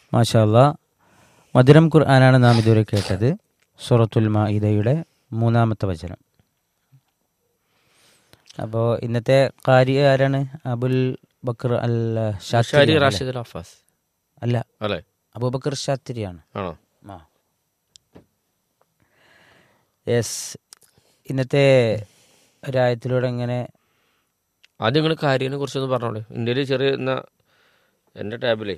മാഷാല്ല മധുരം ഖുർആനാണ് നാം ഇതുവരെ കേട്ടത് സൂറത്തുൽ മാഇദയുടെ മൂന്നാമത്തെ വചനം അപ്പോൾ ഇന്നത്തെ കാരി ആരാണ് അബുൽ ബക്കർ അൽ ഷാരി ഷാത്തിരി അല്ലേ? റാഷിദ് അഫാസ് അല്ല അല്ലേ അബൂബക്കർ ഷാത്തിരിയാണ് ആണോ ആ യെസ് ഇന്നത്തെ ഒരായത്തിലൂടെ എങ്ങനെ ആദ്യം നിങ്ങൾ കാര്യനെ കുറിച്ചൊന്ന് പറഞ്ഞോളൂ ഇന്ത്യയിൽ ചെറിയ എന്നാ എൻ്റെ ടാബിലേ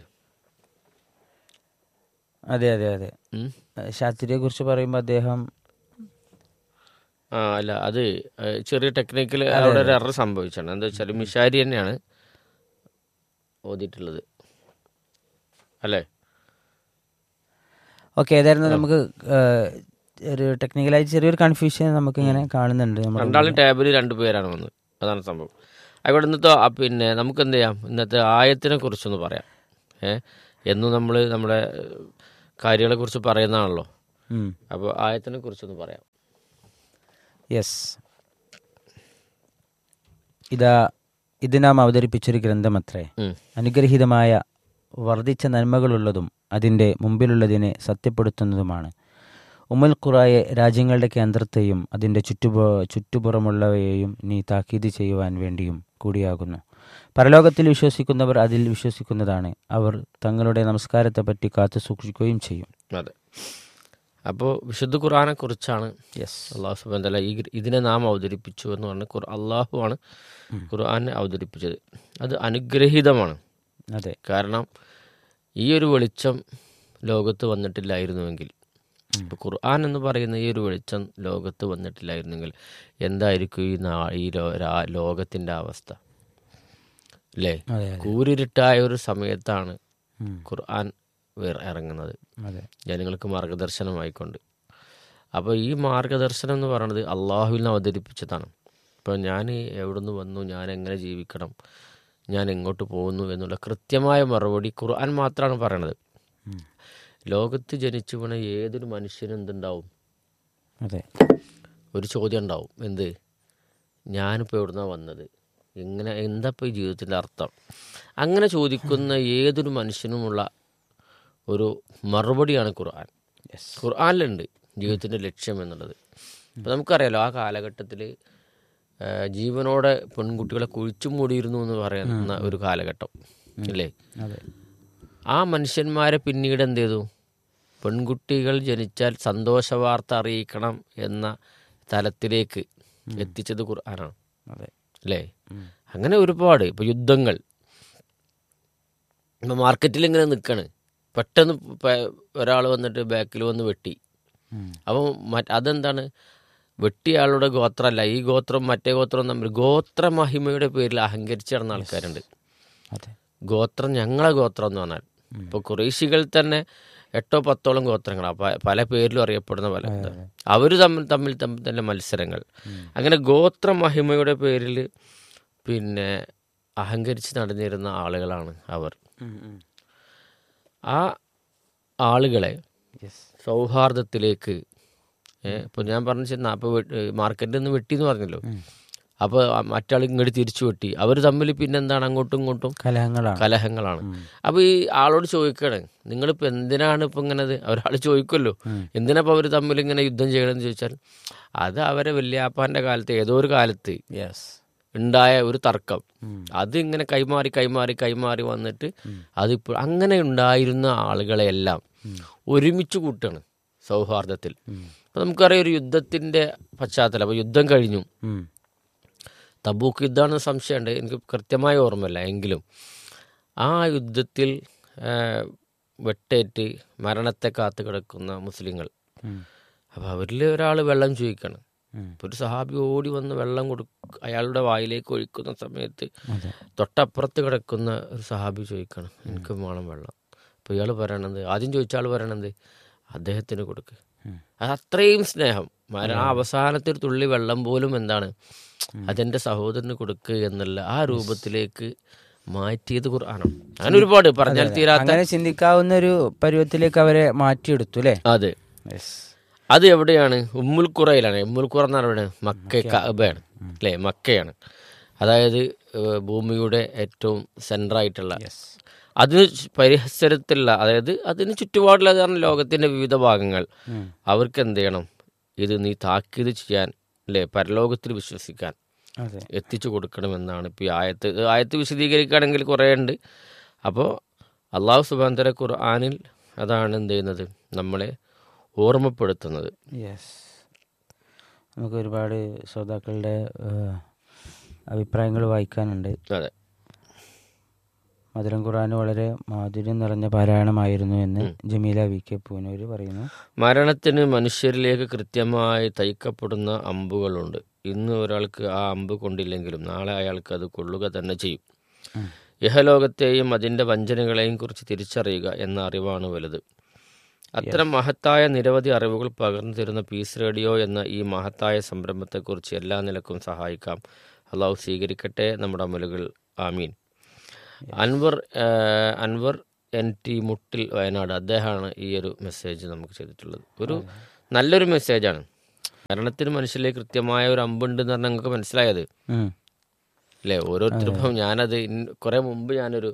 അതെ അതെ അതെ ഉം. ഷാത്തിരിയെ കുറിച്ച് പറയുമ്പോൾ അദ്ദേഹം ആ അല്ല അത് ഏഹ്, ചെറിയ ടെക്നിക്കൽ അവിടെ ഒരു എറർ സംഭവിച്ചാണ് എന്താ വെച്ചാൽ മിഷാരി തന്നെയാണ് ഓതിയിട്ടുള്ളത് അല്ലേ ഓക്കെ ഏതായിരുന്നു നമുക്ക് ഏഹ്, ഒരു ടെക്നിക്കലായി ചെറിയൊരു കൺഫ്യൂഷൻ നമുക്ക് ഇങ്ങനെ കാണുന്നുണ്ട് നമ്മുടെ രണ്ടാളും ടാബിൽ രണ്ട് പേരാണ് വന്നത് അതാണ് സംഭവം അവിടെ ഇന്നത്തെ ആ പിന്നെ നമുക്ക് എന്ത് ചെയ്യാം ഇന്നത്തെ ആയത്തിനെ കുറിച്ചൊന്ന് പറയാം ഏ എന്നും നമ്മൾ നമ്മുടെ കാര്യങ്ങളെ കുറിച്ച് പറയുന്നതാണല്ലോ ഉം. അപ്പോൾ ആയത്തിനെ കുറിച്ചൊന്ന് പറയാം യെസ് ഇതാ ഇത് നാം അവതരിപ്പിച്ചൊരു ഗ്രന്ഥമത്രേ ഉം. അനുഗ്രഹീതമായ വർദ്ധിച്ച നന്മകളുള്ളതും അതിൻ്റെ മുമ്പിലുള്ളതിനെ സത്യപ്പെടുത്തുന്നതുമാണ് ഉമ്മൽ ഖുറായെ രാജ്യങ്ങളുടെ കേന്ദ്രത്തെയും അതിൻ്റെ ചുറ്റുപു ചുറ്റുപുറമുള്ളവയെയും നീ താക്കീത് ചെയ്യുവാൻ വേണ്ടിയും കൂടിയാകുന്നു പരലോകത്തിൽ വിശ്വസിക്കുന്നവർ അതിൽ വിശ്വസിക്കുന്നതാണ് അവർ തങ്ങളുടെ നമസ്കാരത്തെപ്പറ്റി കാത്തു സൂക്ഷിക്കുകയും ചെയ്യും അതെ അപ്പോൾ വിശുദ്ധ ഖുർആനെ കുറിച്ചാണ് യെസ് അള്ളാഹു സുബാൻ തല ഈ ഇതിനെ നാം അവതരിപ്പിച്ചു എന്ന് പറഞ്ഞ് ഖുർ അള്ളാഹുവാണ് ഖുർആനെ അവതരിപ്പിച്ചത് അത് അനുഗ്രഹീതമാണ് അതെ കാരണം ഈ ഒരു വെളിച്ചം ലോകത്ത് വന്നിട്ടില്ലായിരുന്നുവെങ്കിൽ ഇപ്പോൾ ഖുർആൻ എന്ന് പറയുന്ന ഈ ഒരു വെളിച്ചം ലോകത്ത് വന്നിട്ടില്ലായിരുന്നെങ്കിൽ എന്തായിരിക്കും ഈ നാ ഈ ലോ- രാ- ലോകത്തിൻ്റെ അവസ്ഥ അല്ലേ അതെ അതെ കൂരിരുട്ടായ ഒരു സമയത്താണ് ഉം. ഖുർആൻ വേർ- ഇറങ്ങുന്നത് അതെ ജനങ്ങൾക്ക് മാർഗദർശനമായിക്കൊണ്ട് അപ്പോൾ ഈ മാർഗദർശനം എന്ന് പറയുന്നത് അള്ളാഹുവിൽ നിന്ന് അവതരിപ്പിച്ചതാണ് ഇപ്പോൾ ഞാൻ എവിടുന്ന് വന്നു ഞാൻ എങ്ങനെ ജീവിക്കണം ഞാൻ എങ്ങോട്ട് പോകുന്നു എന്നുള്ള കൃത്യമായ മറുപടി ഖുർആൻ മാത്രമാണ് പറയണത് ഉം. ലോകത്ത് ജനിച്ചു വീണ ഏതൊരു മനുഷ്യനും എന്തുണ്ടാവും അതെ ഒരു ചോദ്യം ഉണ്ടാവും എന്ത് ഞാനിപ്പോൾ എവിടുന്നാണ് വന്നത് എങ്ങനെ എന്താ ഇപ്പോൾ ഈ ജീവിതത്തിൻ്റെ അർത്ഥം അങ്ങനെ ചോദിക്കുന്ന ഏതൊരു മനുഷ്യനുമുള്ള ഒരു മറുപടിയാണ് ഖുർആൻ യെസ് ഖുർആനിലുണ്ട് ജീവിതത്തിൻ്റെ ലക്ഷ്യം എന്നുള്ളത് അപ്പോൾ നമുക്കറിയാലോ ആ കാലഘട്ടത്തിൽ ജീവനോടെ പെൺകുട്ടികളെ കുഴിച്ചു മൂടിയിരുന്നു എന്ന് പറയുന്ന ഒരു കാലഘട്ടം അല്ലേ അതെ ആ മനുഷ്യന്മാരെ പിന്നീട് എന്ത് ചെയ്തു പെൺകുട്ടികൾ ജനിച്ചാൽ സന്തോഷ വാർത്ത അറിയിക്കണം എന്ന തലത്തിലേക്ക് എത്തിച്ചത് ഖുർആനാണ് അതെ അല്ലേ അങ്ങനെ ഒരുപാട് ഇപ്പോൾ യുദ്ധങ്ങൾ ഇപ്പോൾ മാർക്കറ്റിൽ ഇങ്ങനെ നിൽക്കണ് പെട്ടെന്ന് ഒരാൾ വന്നിട്ട് ബാക്കിൽ വന്ന് വെട്ടി ഉം. അപ്പം മറ്റ് അതെന്താണ് വെട്ടിയ ആളുടെ ഗോത്രമല്ല ഈ ഗോത്രം മറ്റേ ഗോത്രം തമ്മിൽ ഗോത്ര മഹിമയുടെ പേരിൽ അഹങ്കരിച്ച് നടന്ന ആൾക്കാരുണ്ട് അതെ ഗോത്രം ഞങ്ങളെ ഗോത്രം എന്ന് പറഞ്ഞാൽ ഇപ്പോൾ കുറേശികൾ തന്നെ എട്ടോ പത്തോളം ഗോത്രങ്ങളാണ് പ- പല പേരിലും അറിയപ്പെടുന്ന പല അവർ തമ്മിൽ തമ്മിൽ തമ്മിൽ തന്നെ മത്സരങ്ങൾ അങ്ങനെ ഗോത്ര മഹിമയുടെ പേരിൽ പിന്നെ അഹങ്കരിച്ച് നടന്നിരുന്ന ആളുകളാണ് അവർ ഉം, ഉം. ആ ആളുകളെ യെസ് സൗഹാർദ്ദത്തിലേക്ക് ഇപ്പോൾ ഞാൻ പറഞ്ഞു ചെന്ന അപ്പോൾ മാർക്കറ്റിൽ നിന്ന് വെട്ടി എന്ന് പറഞ്ഞല്ലോ അപ്പോൾ മറ്റാൾ ഇങ്ങോട്ട് തിരിച്ചു വെട്ടി അവർ തമ്മിൽ പിന്നെന്താണ് അങ്ങോട്ടും ഇങ്ങോട്ടും കലഹങ്ങളാണ് കലഹങ്ങളാണ് അപ്പോൾ ഈ ആളോട് ചോദിക്കണേ നിങ്ങളിപ്പോൾ എന്തിനാണ് ഇപ്പം ഇങ്ങനെ ഒരാൾ ചോദിക്കുമല്ലോ എന്തിനാ ഇപ്പോൾ അവർ തമ്മിൽ ഇങ്ങനെ യുദ്ധം ചെയ്യണമെന്ന് ചോദിച്ചാൽ അത് അവരെ വല്യാപ്പാൻ്റെ കാലത്ത് ഏതോ ഒരു കാലത്ത് യെസ് ഉണ്ടായ ഒരു തർക്കം അത് ഇങ്ങനെ കൈമാറി കൈമാറി കൈമാറി വന്നിട്ട് അതിപ്പോൾ അങ്ങനെ ഉണ്ടായിരുന്ന ആളുകളെയെല്ലാം ഒരുമിച്ച് കൂട്ടാണ് സൗഹാർദ്ദത്തിൽ അപ്പോൾ നമുക്കറിയാം ഒരു യുദ്ധത്തിൻ്റെ പശ്ചാത്തലം അപ്പോൾ യുദ്ധം കഴിഞ്ഞു തബൂക്ക് യുദ്ധമാണെന്ന് സംശയമുണ്ട് എനിക്ക് കൃത്യമായ ഓർമ്മയില്ല എങ്കിലും ആ യുദ്ധത്തിൽ ആ, വെട്ടേറ്റ് മരണത്തെ കാത്തു കിടക്കുന്ന മുസ്ലിങ്ങൾ അപ്പോൾ അവരിൽ ഒരാൾ വെള്ളം ചോദിക്കണം അപ്പോൾ ഒരു സഹാബി ഓടി വന്ന് വെള്ളം കൊടു അയാളുടെ വായിലേക്ക് ഒഴിക്കുന്ന സമയത്ത് തൊട്ടപ്പുറത്ത് കിടക്കുന്ന ഒരു സഹാബി ചോദിക്കണം എനിക്ക് വേണം വെള്ളം അപ്പോൾ ഇയാൾ പറയണത് ആദ്യം ചോദിച്ച ആൾ പറയണത് അദ്ദേഹത്തിന് കൊടുക്ക് അത് അത്രയും സ്നേഹം മര- ആ അവസാനത്തെ ഒരു തുള്ളി വെള്ളം പോലും എന്താണ് അതെന്റെ സഹോദരന് കൊടുക്കുക എന്നുള്ള ആ രൂപത്തിലേക്ക് മാറ്റിയത് ഖുർആനാണ് അങ്ങനെ ഒരുപാട് പറഞ്ഞാൽ തീരാത്ത അങ്ങനെ ചിന്തിക്കാവുന്ന ഒരു പരുവത്തിലേക്ക് അവരെ മാറ്റിയെടുത്തു അല്ലേ അതെ യെസ് അത് എവിടെയാണ് ഉമ്മുൽ ഖുറയിലാണ് ഉമ്മുൽ ഖുറ എന്ന് പറയുന്നത് മക്ക കഅബയാണ് അല്ലേ മക്കയാണ് അതായത് ഏഹ്, ഭൂമിയുടെ ഏറ്റവും സെൻട്രായിട്ടുള്ള അതിന് ചു- പരിസരത്തുള്ള അതായത് അതിന് ചുറ്റുപാടുള്ള കാരണം ലോകത്തിൻ്റെ വിവിധ ഭാഗങ്ങൾ ഉം. അവർക്ക് എന്ത് ചെയ്യണം ഇത് നീ താക്കീത് ചെയ്യാൻ അല്ലേ പരലോകത്തിൽ വിശ്വസിക്കാൻ അതെ എത്തിച്ചു കൊടുക്കണമെന്നാണ് ഇപ്പോൾ ഈ ആയത്ത് ഇത് ആയത്ത് വിശദീകരിക്കുകയാണെങ്കിൽ കുറേ ഉണ്ട് അപ്പോൾ അള്ളാഹു സുബാന്തര ഖുർആാനിൽ അതാണ് എന്ത് ചെയ്യുന്നത് നമ്മളെ ഓർമ്മപ്പെടുത്തുന്നത് യെസ് നമുക്ക് ഒരുപാട് ശ്രോതാക്കളുടെ ഏഹ്, അഭിപ്രായങ്ങൾ വായിക്കാനുണ്ട് അതെ മധുരം ഖുർആൻ വളരെ മാധുര്യം നിറഞ്ഞ പാരായണമായിരുന്നു എന്ന് ജമീല വി കെ പൂനൂര് പറയുന്നു മരണത്തിന് മനുഷ്യരിലേക്ക് കൃത്യമായി തയ്ക്കപ്പെടുന്ന അമ്പുകളുണ്ട് ഇന്ന് ഒരാൾക്ക് ആ അമ്പ് കൊണ്ടില്ലെങ്കിലും നാളെ അയാൾക്ക് അത് കൊള്ളുക തന്നെ ചെയ്യും ഉം. ഇഹലോകത്തെയും അതിൻ്റെ വഞ്ചനകളെയും കുറിച്ച് തിരിച്ചറിയുക എന്ന അറിവാണ് വലുത് അത്തരം മഹത്തായ നിരവധി അറിവുകൾ പകർന്നു തരുന്ന പീസ് റേഡിയോ എന്ന ഈ മഹത്തായ സംരംഭത്തെക്കുറിച്ച് എല്ലാ നിലക്കും സഹായിക്കാം അള്ളാഹു സ്വീകരിക്കട്ടെ നമ്മുടെ അമലുകൾ ആമീൻ അൻവർ ആ, അൻവർ എൻ ടി മുട്ടിൽ വയനാട് അദ്ദേഹമാണ് ഈ ഒരു മെസ്സേജ് നമുക്ക് ചെയ്തിട്ടുള്ളത് ഒരു നല്ലൊരു മെസ്സേജാണ് മരണത്തിന് മനുഷ്യരിലേക്ക് കൃത്യമായ ഒരു അമ്പുണ്ട് എന്ന് പറഞ്ഞാൽ നിങ്ങൾക്ക് മനസ്സിലായത് ഉം. അല്ലേ ഓരോരുത്തരും ഇപ്പം ഞാനത് കുറേ മുമ്പ് ഞാനൊരു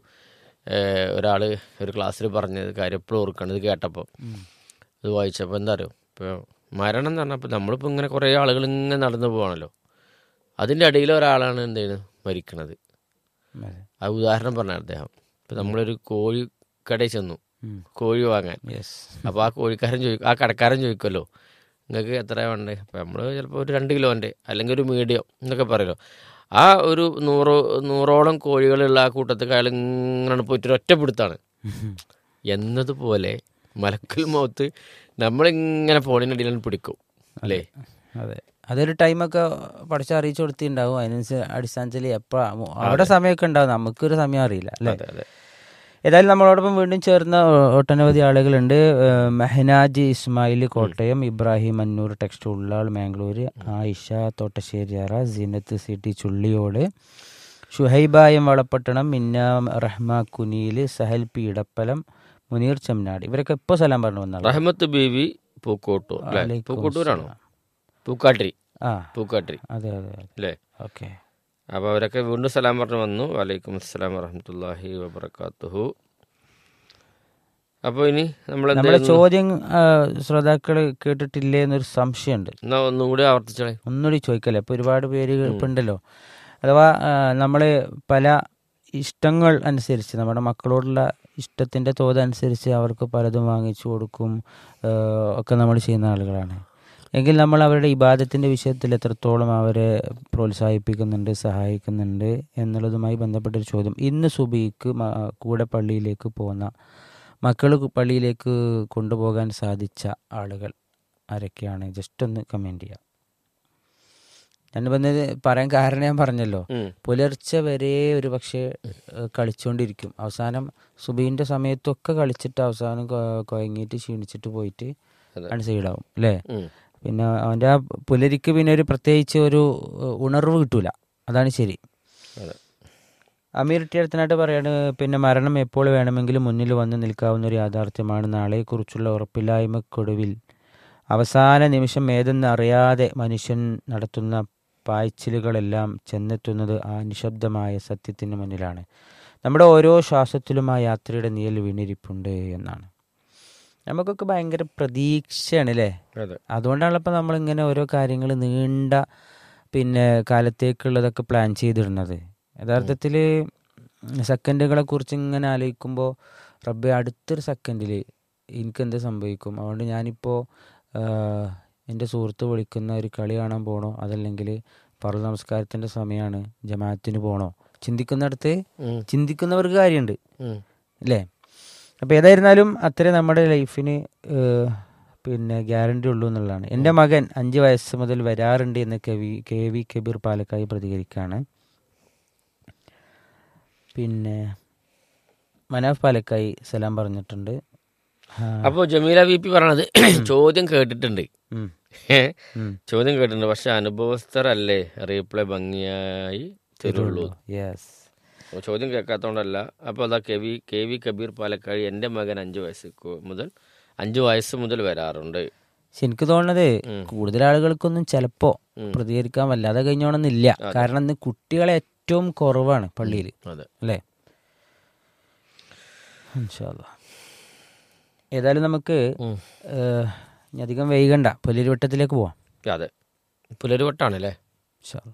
ഒരാൾ ഒരു ക്ലാസ്സിൽ പറഞ്ഞത് കാര്യം എപ്പോഴും ഓർക്കണം ഇത് കേട്ടപ്പോൾ ഇത് വായിച്ചപ്പോൾ എന്താ അറിയോ ഇപ്പോൾ മരണം എന്ന് പറഞ്ഞപ്പോൾ നമ്മളിപ്പോൾ ഇങ്ങനെ കുറേ ആളുകൾ ഇങ്ങനെ നടന്നു പോവാണല്ലോ അതിൻ്റെ ഇടയിൽ ഒരാളാണ് എന്ത് ചെയ്യുന്നത് മരിക്കണത് അതെ ആ ഉദാഹരണം പറഞ്ഞ അദ്ദേഹം ഇപ്പം നമ്മളൊരു കോഴി കടയിൽ ചെന്നു ഉം. കോഴി വാങ്ങാൻ യെസ് അപ്പോൾ ആ കോഴിക്കാരൻ ചോദിക്കും ആ കടക്കാരൻ ചോദിക്കുമല്ലോ നിങ്ങൾക്ക് എത്ര വേണ്ടേ അപ്പോൾ നമ്മൾ ചിലപ്പോൾ ഒരു രണ്ട് കിലോൻ്റെ അല്ലെങ്കിൽ ഒരു മീഡിയം എന്നൊക്കെ പറയുമല്ലോ ആ ഒരു നൂറ് നൂറോളം കോഴികളുള്ള ആ കൂട്ടത്തിൽ അയാൾ ഇങ്ങനെ പോയിട്ട് ഒരു ഒറ്റപ്പെടുത്താണ് എന്നതുപോലെ മലക്കൽ മുഖത്ത് നമ്മളിങ്ങനെ ഫോണിനടിയിലാണ് പിടിക്കും അല്ലേ അതെ അതൊരു ടൈമൊക്കെ പഠിച്ച് അറിയിച്ചു കൊടുത്തിട്ടുണ്ടാവും അതിനനുസരിച്ച് അടിസ്ഥാനത്തിൽ എപ്പോഴാ അവിടെ സമയമൊക്കെ ഉണ്ടാവും നമുക്കൊരു സമയം അറിയില്ല അല്ലേ അതെ അതെ ഏതായാലും നമ്മളോടൊപ്പം വീണ്ടും ചേർന്ന ഒ- ഒട്ടനവധി ആളുകളുണ്ട് ഏഹ് Mehnaj Ismail Kottayam Ibrahim Annoor text Ullal Mangalore Ayisha Thottasseriyara Seenath C T Chulliyode ഷുഹൈബായം വളപ്പട്ടണം മിന്ന റഹ്മ കുനിയിൽ സഹൽ പി ഇടപ്പലം മുനീർ ചെമ്മനാട് ഇവരൊക്കെ ഇപ്പോൾ സലാം പറഞ്ഞു വന്നാണ് റഹ്മത്ത് ബീവി പൂക്കോട്ടൂർ അല്ലേ വലൈക്കും പൂക്കോട്ടൂരാണോ പൂക്കാട്ടിരി ആ പൂക്കാട്ടിരി അതെ അതെ അതെ അല്ലേ ഓക്കെ അപ്പോൾ അവരൊക്കെ വീണ്ടും സലാം പറഞ്ഞു വന്നു വലൈക്കും അസ്സലാം വറഹമത്തല്ലാഹി വബർക്കാത്തുഹു അപ്പോൾ ഇനി നമ്മൾ നമ്മുടെ ചോദ്യം ശ്രോതാക്കൾ കേട്ടിട്ടില്ലേ എന്നൊരു സംശയമുണ്ട് എന്നാ ഒന്നുകൂടി ആവർത്തിച്ചോളെ ഒന്നുകൂടി ചോദിക്കല്ലേ ഇപ്പോൾ ഒരുപാട് പേര് ഇപ്പം ഉണ്ടല്ലോ അഥവാ നമ്മൾ പല ഇഷ്ടങ്ങൾ അനുസരിച്ച് നമ്മുടെ മക്കളോടുള്ള ഇഷ്ടത്തിൻ്റെ തോത് അനുസരിച്ച് അവർക്ക് പലതും വാങ്ങിച്ചു കൊടുക്കും ആ, ഒക്കെ നമ്മൾ ചെയ്യുന്ന ആളുകളാണ് എങ്കിൽ നമ്മൾ അവരുടെ ഇബാദത്തിൻ്റെ വിഷയത്തിൽ എത്രത്തോളം അവരെ പ്രോത്സാഹിപ്പിക്കുന്നുണ്ട് സഹായിക്കുന്നുണ്ട് എന്നുള്ളതുമായി ബന്ധപ്പെട്ടൊരു ചോദ്യം ഇന്ന് സുബിക്ക് മ- കൂടെ പള്ളിയിലേക്ക് പോകുന്ന മക്കൾ പള്ളിയിലേക്ക് കൊണ്ടുപോകാൻ സാധിച്ച ആളുകൾ ആരൊക്കെയാണ് ജസ്റ്റ് ഒന്ന് കമൻറ്റ് ചെയ്യാം ഞാൻ വന്നത് പറയാൻ കാരണം ഞാൻ പറഞ്ഞല്ലോ ഉം. പുലർച്ചെ വരെ ഒരു പക്ഷേ ഏഹ്, കളിച്ചുകൊണ്ടിരിക്കും അവസാനം സുബീൻ്റെ സമയത്തൊക്കെ കളിച്ചിട്ട് അവസാനം കൊ- കുഴങ്ങിയിട്ട് ക്ഷീണിച്ചിട്ട് പോയിട്ട് അതെ. ആണ് സൈഡാവും അല്ലേ ഉം. പിന്നെ അവൻ്റെ ആ പുലരിക്ക് പിന്നെ ഒരു പ്രത്യേകിച്ച് ഒരു ഏഹ്, ഉണർവ് കിട്ടൂല അതാണ് ശരി അതെ അമീർ ടിയർത്തനായിട്ട് പറയാണ് പിന്നെ മരണം എപ്പോൾ വേണമെങ്കിലും മുന്നിൽ വന്ന് നിൽക്കാവുന്ന ഒരു യാഥാർത്ഥ്യമാണ് നാളെക്കുറിച്ചുള്ള ഉറപ്പില്ലായ്മക്കൊടുവിൽ അവസാന നിമിഷം ഏതെന്ന് അറിയാതെ മനുഷ്യൻ നടത്തുന്ന പായ്ച്ചിലുകളെല്ലാം ചെന്നെത്തുന്നത് ആ നിശബ്ദമായ സത്യത്തിന് മുന്നിലാണ് നമ്മുടെ ഓരോ ശ്വാസത്തിലും ആ യാത്രയുടെ നിയൽ വീണിരിപ്പുണ്ട് എന്നാണ് നമുക്കൊക്കെ ഭയങ്കര പ്രതീക്ഷയാണ് അല്ലേ അതെ അതുകൊണ്ടാണ് ഇപ്പം നമ്മളിങ്ങനെ ഓരോ കാര്യങ്ങൾ നീണ്ട പിന്നെ കാലത്തേക്കുള്ളതൊക്കെ പ്ലാൻ ചെയ്തിടുന്നത് യഥാർത്ഥത്തിൽ സെക്കൻഡുകളെ കുറിച്ച് ഇങ്ങനെ ആലോചിക്കുമ്പോൾ റബ്ബെ അടുത്തൊരു സെക്കൻഡിൽ എനിക്ക് എന്ത് സംഭവിക്കും അതുകൊണ്ട് ഞാനിപ്പോൾ എൻ്റെ സുഹൃത്ത് വിളിക്കുന്ന ഒരു കളി കാണാൻ പോകണോ അതല്ലെങ്കിൽ പറ നമസ്കാരത്തിൻ്റെ സമയമാണ് ജമാഅത്തിന് പോകണോ ചിന്തിക്കുന്നിടത്ത് ഉം. ചിന്തിക്കുന്നവർക്ക് കാര്യമുണ്ട് ഉം. അല്ലേ അപ്പോൾ ഏതായിരുന്നാലും അത്രേ നമ്മുടെ ലൈഫിന് ഏഹ്, പിന്നെ ഗ്യാരണ്ടി ഉള്ളൂ എന്നുള്ളതാണ് എൻ്റെ മകൻ അഞ്ച് വയസ്സ് മുതൽ വരാറുണ്ട് എന്ന് K V K V Kabeer Palakkayi പ്രതികരിക്കുകയാണ് പിന്നെ മനാഫ് പാലക്കായി സലാം പറഞ്ഞിട്ടുണ്ട് ആ, അപ്പോൾ ജമീല വി പി പറയണത് ചോദ്യം കേട്ടിട്ടുണ്ട് ഉം, ഏ? ഉം. ചോദ്യം കേട്ടിട്ടുണ്ട് പക്ഷെ അനുഭവസ്ഥരല്ലേ റീപ്ലൈ ഭംഗിയായി തരുള്ളൂ യെസ് അപ്പോൾ ചോദ്യം കേൾക്കാത്തതുകൊണ്ടല്ല അപ്പോൾ അതാ K V K V Kabeer Palakkad എൻ്റെ മകൻ അഞ്ച് വയസ്സ് കു- മുതൽ അഞ്ച് വയസ്സ് മുതൽ വരാറുണ്ട് പക്ഷെ എനിക്ക് തോന്നുന്നത് ഉം. കൂടുതൽ ആളുകൾക്കൊന്നും ചിലപ്പോൾ ഉം. പ്രതികരിക്കാൻ വല്ലാതെ കഴിഞ്ഞോണമെന്നില്ല കാരണം ഇന്ന് കുട്ടികളെ ഏറ്റവും കുറവാണ് പള്ളിയിൽ അതെ അല്ലേ ഇൻഷാല്ല ഏതായാലും നമുക്ക് ഉം. ഏഹ്, ഇനി അധികം വൈകണ്ട പുലരിവട്ടത്തിലേക്ക് പോവാം അതെ പുലരുവട്ടാണല്ലേ ഇൻഷാല്ല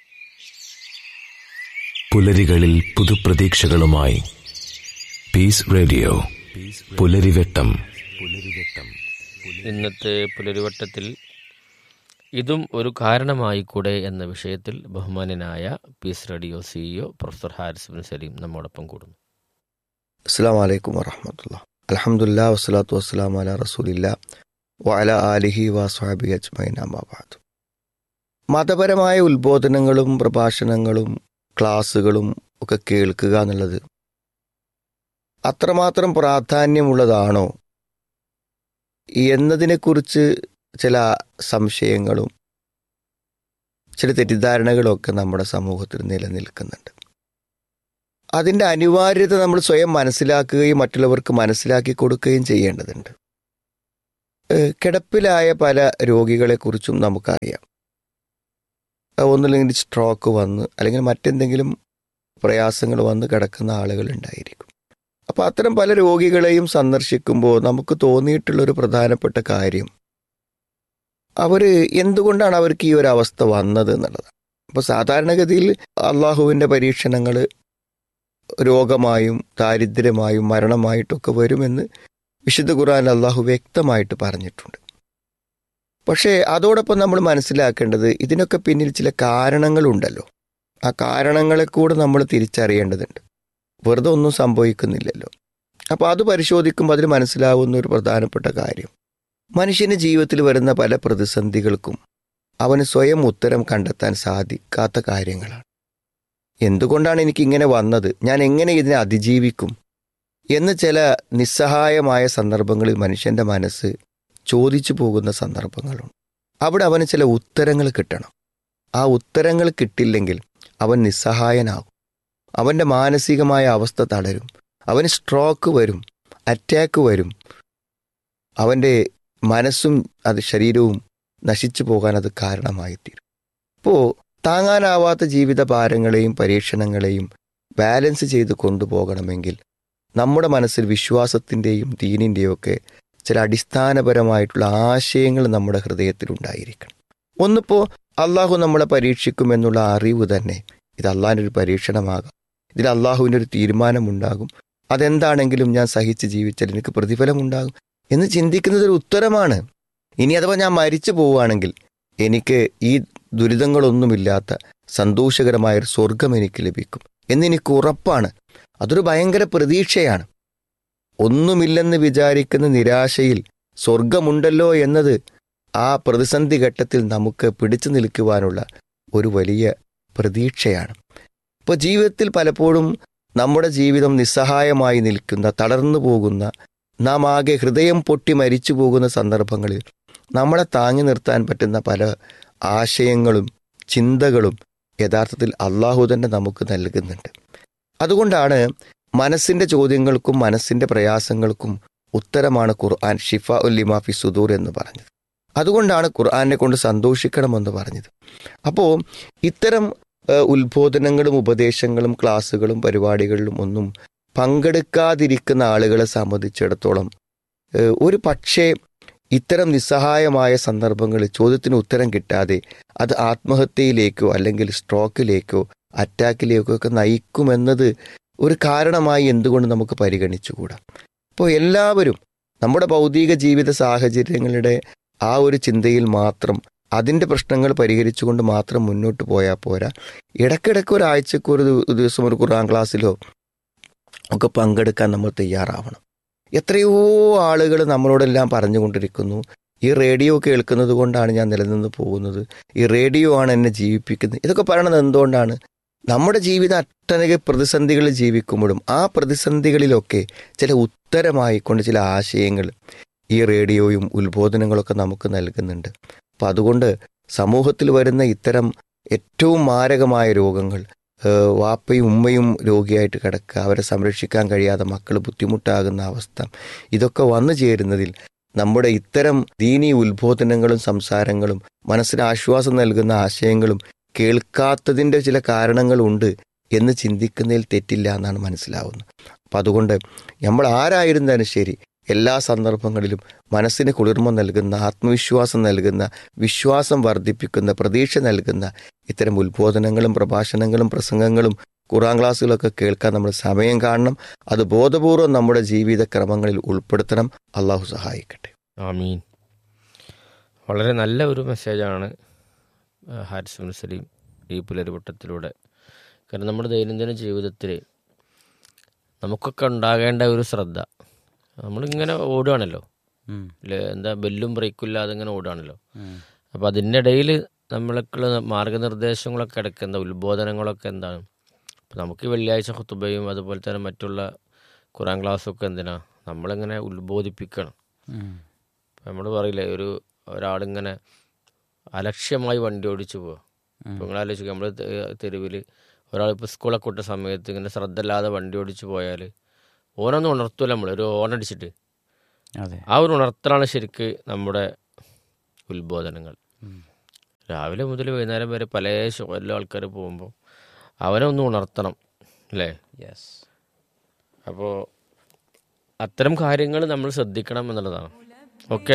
പുലരികളിൽ പുതുപ്രതീക്ഷകളുമായി പീസ് റേഡിയോ പുലരിവെട്ടം പുലരിവെട്ടം ഇന്നത്തെ പുലരുവട്ടത്തിൽ ഇതും ഒരു കാരണമായിക്കൂടെ എന്ന വിഷയത്തിൽ ബഹുമാനനായ peace radio CEO professor Haris bin Saleem നമ്മോടൊപ്പം കൂടുന്നു അസ്സാം വലൈക്കും വറഹമത്തുള്ള അലഹമുല്ല വസ്സലാത്തു വസ്സലാം അല റസൂലില്ല വഅല ആലിഹി വസ്വാബി അജ്മൈൻ അമ്മാബാദ് മതപരമായ ഉത്ബോധനങ്ങളും പ്രഭാഷണങ്ങളും ക്ലാസ്സുകളും ഒക്കെ കേൾക്കുക എന്നുള്ളത് അത്രമാത്രം പ്രാധാന്യമുള്ളതാണോ എന്നതിനെക്കുറിച്ച് ചില സംശയങ്ങളും ചില തെറ്റിദ്ധാരണകളും ഒക്കെ നമ്മുടെ സമൂഹത്തിൽ നിലനിൽക്കുന്നുണ്ട് അതിൻ്റെ അനിവാര്യത നമ്മൾ സ്വയം മനസ്സിലാക്കുകയും മറ്റുള്ളവർക്ക് മനസ്സിലാക്കി കൊടുക്കുകയും ചെയ്യേണ്ടതുണ്ട് ഏഹ് കിടപ്പിലായ പല രോഗികളെക്കുറിച്ചും നമുക്കറിയാം അഹ് ഒന്നില്ലെങ്കിൽ സ്ട്രോക്ക് വന്ന് അല്ലെങ്കിൽ മറ്റെന്തെങ്കിലും പ്രയാസങ്ങൾ വന്ന് കിടക്കുന്ന ആളുകൾ ഉണ്ടായിരിക്കും അപ്പോൾ അത്തരം പല രോഗികളെയും സന്ദർശിക്കുമ്പോൾ നമുക്ക് തോന്നിയിട്ടുള്ള ഒരു പ്രധാനപ്പെട്ട കാര്യം അവർ എന്തുകൊണ്ടാണ് അവർക്ക് ഈ ഒരു അവസ്ഥ വന്നത് എന്നുള്ളതാണ് അപ്പോൾ സാധാരണഗതിയിൽ അള്ളാഹുവിൻ്റെ പരീക്ഷണങ്ങൾ രോഗമായും ദാരിദ്ര്യമായും മരണമായിട്ടൊക്കെ വരുമെന്ന് വിശുദ്ധ ഖുർആൻ അള്ളാഹു വ്യക്തമായിട്ട് പറഞ്ഞിട്ടുണ്ട് പക്ഷേ അതോടൊപ്പം നമ്മൾ മനസ്സിലാക്കേണ്ടത് ഇതിനൊക്കെ പിന്നിൽ ചില കാരണങ്ങളുണ്ടല്ലോ ആ കാരണങ്ങളെ കൂടെ നമ്മൾ തിരിച്ചറിയേണ്ടതുണ്ട് വെറുതെ ഒന്നും സംഭവിക്കുന്നില്ലല്ലോ അപ്പോൾ അത് പരിശോധിക്കുമ്പോൾ അതിൽ മനസ്സിലാവുന്ന ഒരു പ്രധാനപ്പെട്ട കാര്യം മനുഷ്യൻ്റെ ജീവിതത്തിൽ വരുന്ന പല പ്രതിസന്ധികൾക്കും അവന് സ്വയം ഉത്തരം കണ്ടെത്താൻ സാധിക്കാത്ത കാര്യങ്ങളാണ് എന്തുകൊണ്ടാണ് എനിക്ക് ഇങ്ങനെ വന്നത് ഞാൻ എങ്ങനെ ഇതിനെ അതിജീവിക്കും എന്ന് ചില നിസ്സഹായമായ സന്ദർഭങ്ങളിൽ മനുഷ്യന്റെ മനസ്സ് ചോദിച്ചു പോകുന്ന സന്ദർഭങ്ങളുണ്ട് അവിടെ അവന് ചില ഉത്തരങ്ങൾ കിട്ടണം ആ ഉത്തരങ്ങൾ കിട്ടില്ലെങ്കിൽ അവൻ നിസ്സഹായനാകും അവൻ്റെ മാനസികമായ അവസ്ഥ തളരും അവന് സ്ട്രോക്ക് വരും അറ്റാക്ക് വരും അവൻ്റെ മനസ്സും അത് ശരീരവും നശിച്ചു പോകാൻ അത് കാരണമായി തീരും അപ്പോൾ താങ്ങാനാവാത്ത ജീവിത ഭാരങ്ങളെയും പരീക്ഷണങ്ങളെയും ബാലൻസ് ചെയ്ത് കൊണ്ടുപോകണമെങ്കിൽ നമ്മുടെ മനസ്സിൽ വിശ്വാസത്തിൻ്റെയും ദീനിൻ്റെയും ഒക്കെ ചില അടിസ്ഥാനപരമായിട്ടുള്ള ആശയങ്ങൾ നമ്മുടെ ഹൃദയത്തിൽ ഉണ്ടായിരിക്കണം ഒന്നിപ്പോൾ അള്ളാഹു നമ്മളെ പരീക്ഷിക്കുമെന്നുള്ള അറിവ് തന്നെ ഇത് അള്ളാഹിൻ്റെ ഒരു പരീക്ഷണമാകാം ഇതിൽ അള്ളാഹുവിൻ്റെ ഒരു തീരുമാനമുണ്ടാകും അതെന്താണെങ്കിലും ഞാൻ സഹിച്ച് ജീവിച്ചാൽ എനിക്ക് പ്രതിഫലമുണ്ടാകും എന്ന് ചിന്തിക്കുന്നത് ഒരു ഉത്തരമാണ് ഇനി അഥവാ ഞാൻ മരിച്ചു പോവുകയാണെങ്കിൽ എനിക്ക് ഈ ദുരിതങ്ങളൊന്നുമില്ലാത്ത സന്തോഷകരമായ ഒരു സ്വർഗം എനിക്ക് ലഭിക്കും എന്നെനിക്ക് ഉറപ്പാണ് അതൊരു ഭയങ്കര പ്രതീക്ഷയാണ് ഒന്നുമില്ലെന്ന് വിചാരിക്കുന്ന നിരാശയിൽ സ്വർഗമുണ്ടല്ലോ എന്നത് ആ പ്രതിസന്ധി ഘട്ടത്തിൽ നമുക്ക് പിടിച്ചു നിൽക്കുവാനുള്ള ഒരു വലിയ പ്രതീക്ഷയാണ് ഇപ്പോൾ ജീവിതത്തിൽ പലപ്പോഴും നമ്മുടെ ജീവിതം നിസ്സഹായമായി നിൽക്കുന്ന തളർന്നു പോകുന്ന നാം ആകെ ഹൃദയം പൊട്ടി മരിച്ചു പോകുന്ന സന്ദർഭങ്ങളിൽ നമ്മളെ താങ്ങി നിർത്താൻ പറ്റുന്ന പല ആശയങ്ങളും ചിന്തകളും യഥാർത്ഥത്തിൽ അള്ളാഹു തന്നെ നമുക്ക് നൽകുന്നുണ്ട് അതുകൊണ്ടാണ് മനസ്സിൻ്റെ ചോദ്യങ്ങൾക്കും മനസ്സിൻ്റെ പ്രയാസങ്ങൾക്കും ഉത്തരമാണ് ഖുർആൻ ഷിഫ ഉല്ലിമാഫി സുദൂർ എന്ന് പറഞ്ഞത് അതുകൊണ്ടാണ് ഖുർആനെ കൊണ്ട് സന്തോഷിക്കണമെന്ന് പറഞ്ഞത് അപ്പോൾ ഇത്തരം ഏഹ്, ഉത്ബോധനങ്ങളും ഉപദേശങ്ങളും ക്ലാസ്സുകളും പരിപാടികളിലും ഒന്നും പങ്കെടുക്കാതിരിക്കുന്ന ആളുകളെ സംബന്ധിച്ചിടത്തോളം ഏഹ്, ഒരു പക്ഷേ ഇത്തരം നിസ്സഹായമായ സന്ദർഭങ്ങളിൽ ചോദ്യത്തിന് ഉത്തരം കിട്ടാതെ അത് ആത്മഹത്യയിലേക്കോ അല്ലെങ്കിൽ സ്ട്രോക്കിലേക്കോ അറ്റാക്കിലേക്കോ ഒക്കെ നയിക്കുമെന്നത് ഒരു കാരണമായി എന്തുകൊണ്ട് നമുക്ക് പരിഗണിച്ചുകൂടാ അപ്പോൾ എല്ലാവരും നമ്മുടെ ഭൗതിക ജീവിത സാഹചര്യങ്ങളുടെ ആ ഒരു ചിന്തയിൽ മാത്രം അതിൻ്റെ പ്രശ്നങ്ങൾ പരിഹരിച്ചുകൊണ്ട് മാത്രം മുന്നോട്ട് പോയാൽ പോരാ ഇടയ്ക്കിടയ്ക്ക് ഒരാഴ്ചക്ക് ഒരു ദിവ- ദിവസം ഒരു ഖുർആൻ ക്ലാസ്സിലോ ഒക്കെ പങ്കെടുക്കാൻ നമ്മൾ തയ്യാറാവണം എത്രയോ ആളുകൾ നമ്മളോടെല്ലാം പറഞ്ഞുകൊണ്ടിരിക്കുന്നു ഈ റേഡിയോ കേൾക്കുന്നത് കൊണ്ടാണ് ഞാൻ നിലനിന്ന് പോകുന്നത് ഈ റേഡിയോ ആണ് എന്നെ ജീവിപ്പിക്കുന്നത് ഇതൊക്കെ പറയണത് എന്തുകൊണ്ടാണ് നമ്മുടെ ജീവിതം ഒട്ടനവധി പ്രതിസന്ധികളിൽ ജീവിക്കുമ്പോഴും ആ പ്രതിസന്ധികളിലൊക്കെ ചില ഉത്തരമായിക്കൊണ്ട് ചില ആശയങ്ങൾ ഈ റേഡിയോയും ഉത്ബോധനങ്ങളൊക്കെ നമുക്ക് നൽകുന്നുണ്ട് അപ്പം അതുകൊണ്ട് സമൂഹത്തിൽ വരുന്ന ഇത്തരം ഏറ്റവും മാരകമായ രോഗങ്ങൾ ഏഹ് വാപ്പയും ഉമ്മയും രോഗിയായിട്ട് കിടക്കുക അവരെ സംരക്ഷിക്കാൻ കഴിയാതെ മക്കൾ ബുദ്ധിമുട്ടാകുന്ന അവസ്ഥ ഇതൊക്കെ വന്നു ചേരുന്നതിൽ നമ്മുടെ ഇത്തരം ദീനീ ഉത്ബോധനങ്ങളും സംസാരങ്ങളും മനസ്സിന് ആശ്വാസം നൽകുന്ന ആശയങ്ങളും കേൾക്കാത്തതിൻ്റെ ചില കാരണങ്ങളുണ്ട് എന്ന് ചിന്തിക്കുന്നതിൽ തെറ്റില്ല എന്നാണ് മനസ്സിലാവുന്നത് അപ്പം അതുകൊണ്ട് നമ്മൾ ആരായിരുന്നാലും ശരി എല്ലാ സന്ദർഭങ്ങളിലും മനസ്സിന് കുളിർമ നൽകുന്ന ആത്മവിശ്വാസം നൽകുന്ന വിശ്വാസം വർദ്ധിപ്പിക്കുന്ന പ്രതീക്ഷ നൽകുന്ന ഇത്തരം ഉത്ബോധനങ്ങളും പ്രഭാഷണങ്ങളും പ്രസംഗങ്ങളും ഖുറാൻ ക്ലാസ്സുകളൊക്കെ കേൾക്കാൻ നമ്മൾ സമയം കാണണം അത് ബോധപൂർവം നമ്മുടെ ജീവിത ക്രമങ്ങളിൽ ഉൾപ്പെടുത്തണം അള്ളാഹു സഹായിക്കട്ടെ ആമീൻ വളരെ നല്ല ഒരു മെസ്സേജാണ് ആ, ഹാരിസ് ബിൻ സലീം ഈ പുലരിവട്ടത്തിലൂടെ കാരണം നമ്മുടെ ദൈനംദിന ജീവിതത്തിൽ നമുക്കൊക്കെ ഉണ്ടാകേണ്ട ഒരു ശ്രദ്ധ നമ്മളിങ്ങനെ ഓടുകയാണല്ലോ ഉം. ഇല്ലേ? എന്താ ബെല്ലും ബ്രേക്കും ഇല്ലാതെ ഇങ്ങനെ ഓടുകയാണല്ലോ ഉം. അപ്പോൾ അതിൻ്റെ ഇടയിൽ നമ്മൾക്കുള്ള മാർഗനിർദ്ദേശങ്ങളൊക്കെ ഇടയ്ക്ക് ഉത്ബോധനങ്ങളൊക്കെ എന്താണ് അപ്പോൾ നമുക്ക് ഈ വെള്ളിയാഴ്ച ഹുത്തുബയും അതുപോലെ തന്നെ മറ്റുള്ള ഖുറാൻ ക്ലാസ്സൊക്കെ എന്തിനാ നമ്മളിങ്ങനെ ഉത്ബോധിപ്പിക്കണം ഉം. നമ്മൾ പറയില്ലേ ഒരു ഒരാളിങ്ങനെ അലക്ഷ്യമായി വണ്ടി ഓടിച്ചു പോവുക ഇപ്പോൾ നിങ്ങൾ ആലോചിക്കുക നമ്മൾ തെരുവിൽ ഒരാളിപ്പോൾ സ്കൂളൊക്കെ വിട്ട സമയത്ത് ഇങ്ങനെ ശ്രദ്ധ ഇല്ലാതെ വണ്ടി ഓടിച്ചു പോയാൽ ഓനൊന്നും ഉണർത്തൂല നമ്മൾ ഒരു ഓണടിച്ചിട്ട് അതെ ആ ഒരു ഉണർത്തലാണ് ശരിക്ക് നമ്മുടെ ഉത്ബോധനങ്ങൾ രാവിലെ മുതൽ വൈകുന്നേരം വരെ പല ശോ- എല്ലാ ആൾക്കാർ പോകുമ്പോൾ അവനെ ഒന്ന് ഉണർത്തണം അല്ലേ യെസ് അപ്പോൾ അത്തരം കാര്യങ്ങൾ നമ്മൾ ശ്രദ്ധിക്കണം എന്നുള്ളതാണ് ഓക്കെ